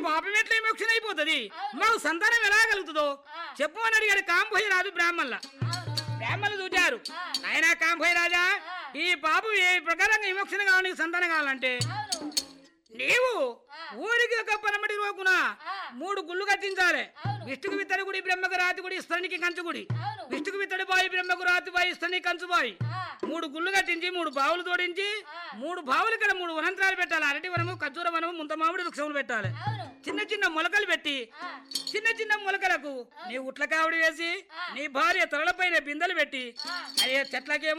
పాపం ఎట్లా విమోక్షణ అయిపోతుంది మాకు సంతానం ఎలా కలుగుతుందో చెప్పు అని అడిగాడు కాంభోయి రాజు బ్రాహ్మణుల బ్రాహ్మణులు చూచారు నాయనా కాంభోయి రాజా ఈ పాపం ఏ ప్రకారంగా విమోక్షణ కావాలి నీకు సంతానం కావాలంటే నీవు ఊరికి ఒక పనమటి రోకున మూడు గుళ్ళు కట్టించాలి విష్ణుకు విత్తడి గుడి బ్రహ్మకు రాతి గుడి ఇస్తానికి కంచు గుడి విష్ణుకు విత్తడి బాయి బ్రహ్మకు రాతి బాయి ఇస్తానికి కంచు బాయి మూడు గుళ్ళు కట్టించి మూడు బావులు తోడించి మూడు బావులు ఇక్కడ మూడు వనంతరాలు పెట్టాలి అరటి వనము ఖర్జూర వనము ముంత మామిడి వృక్షములు పెట్టాలి చిన్న చిన్న మొలకలు పెట్టి చిన్న చిన్న మొలకలకు నీ ఉట్ల కావిడి వేసి నీ భార్య తలలపైన బిందెలు పెట్టి అయ్యే చెట్లకేమో